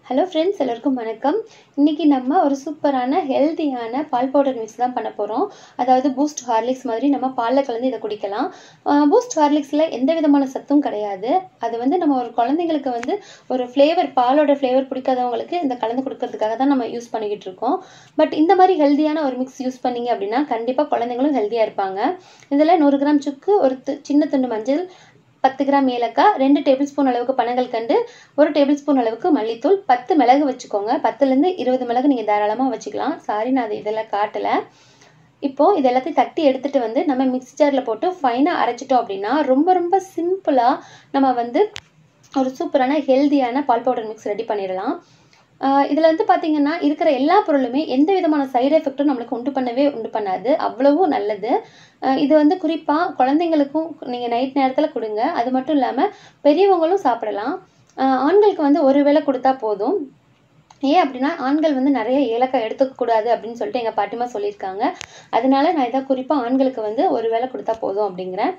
hello friends எல்லோருக்கும் வணக்கம் இன்றைக்கி நம்ம ஒரு சூப்பரான ஹெல்த்தியான பால் பவுடர் மிக்ஸ் தான் பண்ண போகிறோம் அதாவது பூஸ்ட் ஹார்லிக்ஸ் மாதிரி நம்ம பாலில் கலந்து இதை குடிக்கலாம் பூஸ்ட் ஹார்லிக்ஸில் எந்த விதமான சத்தும் கிடையாது அது வந்து நம்ம ஒரு குழந்தைங்களுக்கு வந்து ஒரு ஃப்ளேவர் பாலோட ஃப்ளேவர் பிடிக்காதவங்களுக்கு இந்த கலந்து கொடுக்கறதுக்காக தான் நம்ம யூஸ் பண்ணிக்கிட்டு இருக்கோம் பட் இந்த மாதிரி ஹெல்த்தியான ஒரு மிக்ஸ் யூஸ் பண்ணீங்க அப்படின்னா கண்டிப்பாக குழந்தைங்களும் ஹெல்த்தியாக இருப்பாங்க இதில் நூறு கிராம் சுக்கு ஒரு து- சின்ன துண்டு மஞ்சள் பத்து கிராம் ஏலக்காய் ரெண்டு டேபிள் ஸ்பூன் அளவுக்கு பனங்கள் கண்டு ஒரு டேபிள் ஸ்பூன் அளவுக்கு மல்லித்தூள் பத்து மிளகு வச்சுக்கோங்க பத்துலேருந்து இருபது மிளகு நீங்கள் தாராளமாக வச்சுக்கலாம் சாரி நான் அது இதெல்லாம் காட்டலை இப்போது இது எல்லாத்தையும் தட்டி எடுத்துகிட்டு வந்து நம்ம மிக்ஸி ஜாரில் போட்டு ஃபைனாக அரைச்சிட்டோம் அப்படின்னா ரொம்ப ரொம்ப சிம்பிளாக நம்ம வந்து ஒரு சூப்பரான ஹெல்தியான பால் பவுடர் மிக்ஸ் ரெடி பண்ணிடலாம் இதில் வந்து பார்த்தீங்கன்னா இருக்கிற எல்லா பொருளுமே எந்த விதமான சைடு எஃபெக்ட்டும் நம்மளுக்கு உண்டு பண்ணவே உண்டு பண்ணாது அவ்வளவும் நல்லது அஹ் இது வந்து குறிப்பாக குழந்தைங்களுக்கும் நீங்கள் நைட் நேரத்தில் கொடுங்க அது மட்டும் இல்லாமல் பெரியவங்களும் சாப்பிடலாம் அஹ் ஆண்களுக்கு வந்து ஒரு வேளை கொடுத்தா போதும் ஏன் அப்படின்னா ஆண்கள் வந்து நிறைய ஏலக்காய் எடுத்துக்கக்கூடாது அப்படின்னு சொல்லிட்டு எங்கள் பாட்டிமா சொல்லியிருக்காங்க அதனால நான் இதை குறிப்பாக ஆண்களுக்கு வந்து ஒரு வேளை கொடுத்தா போதும் அப்படிங்கிறேன்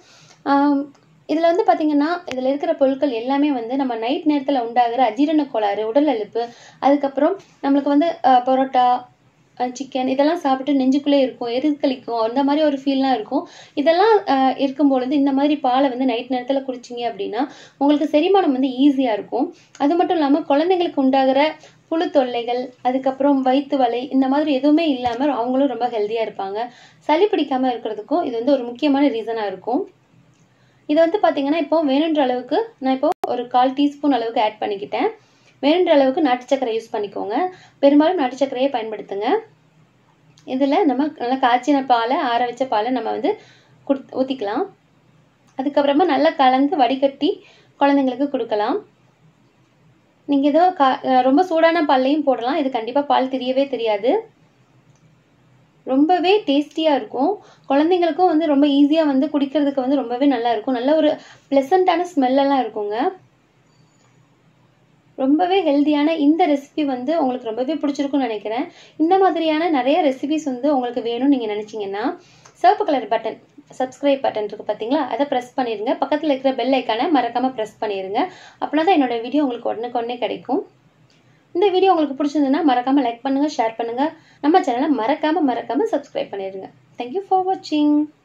இதில் வந்து பார்த்தீங்கன்னா இதில் இருக்கிற பொருட்கள் எல்லாமே வந்து நம்ம நைட் நேரத்தில் உண்டாகிற அஜீரண கோளாறு உடல் அலுப்பு அதுக்கப்புறம் நம்மளுக்கு வந்து அஹ், பரோட்டா சிக்கன் இதெல்லாம் சாப்பிட்டு நெஞ்சுக்குள்ளே இருக்கும் எரிக்கலிக்கும் அந்த மாதிரி ஒரு ஃபீல்லாம் இருக்கும் இதெல்லாம் அஹ், இருக்கும் பொழுது இந்த மாதிரி பாலை வந்து நைட் நேரத்தில் குடிச்சிங்க அப்படின்னா உங்களுக்கு செரிமானம் வந்து ஈஸியாக இருக்கும் அது மட்டும் இல்லாமல் குழந்தைங்களுக்கு உண்டாகிற புழு தொல்லைகள் அதுக்கப்புறம் வயிற்று வலி இந்த மாதிரி எதுவுமே இல்லாமல் அவங்களும் ரொம்ப ஹெல்த்தியாக இருப்பாங்க சளி பிடிக்காமல் இருக்கிறதுக்கும் இது வந்து ஒரு முக்கியமான ரீசனாக இருக்கும் இது வந்து பார்த்தீங்கன்னா இப்போ வேணுன்ற அளவுக்கு நான் இப்போ ஒரு கால் டீஸ்பூன் அளவுக்கு ஆட் பண்ணிக்கிட்டேன் வேணுன்ற அளவுக்கு நாட்டு சர்க்கரை யூஸ் பண்ணிக்கோங்க பெரும்பாலும் நாட்டு சர்க்கரையை பயன்படுத்துங்க இதில் நம்ம நல்லா காய்ச்சின பாலை ஆற வச்ச பாலை நம்ம வந்து குடு ஊற்றிக்கலாம் அதுக்கப்புறமா நல்லா கலந்து வடிகட்டி குழந்தைங்களுக்கு கொடுக்கலாம் நீங்கள் ஏதோ கா அஹ் ரொம்ப சூடான பால்லையும் போடலாம் இது கண்டிப்பாக பால் தெரியவே தெரியாது ரொம்பவே டேஸ்டியாக இருக்கும் குழந்தைங்களுக்கும் வந்து ரொம்ப ஈஸியாக வந்து குடிக்கிறதுக்கு வந்து ரொம்பவே நல்லா இருக்கும் நல்ல ஒரு ப்ளசண்ட்டான ஸ்மெல்லெல்லாம் இருக்குங்க ரொம்பவே ஹெல்தியான இந்த ரெசிபி வந்து உங்களுக்கு ரொம்பவே பிடிச்சிருக்கும்னு நினைக்கிறேன் இந்த மாதிரியான நிறைய ரெசிபிஸ் வந்து உங்களுக்கு வேணும்னு நீங்கள் நினச்சிங்கன்னா சிவப்பு கலர் பட்டன் சப்ஸ்கிரைப் பட்டன் இருக்குது பார்த்தீங்களா அதை ப்ரெஸ் பண்ணிடுங்க பக்கத்தில் இருக்கிற பெல் ஐக்கானை மறக்காமல் ப்ரெஸ் பண்ணிடுங்க அப்படின்னா தான் என்னோட வீடியோ உங்களுக்கு உடனுக்கு உடனே கிடைக்கும் இந்த வீடியோ உங்களுக்கு பிடிச்சிருந்ததுன்னா மறக்காமல் லைக் பண்ணுங்கள் ஷேர் பண்ணுங்கள் நம்ம சேனலை மறக்காமல் மறக்காமல் சப்ஸ்கிரைப் பண்ணிடுங்க தேங்க்யூ ஃபார் வாட்சிங்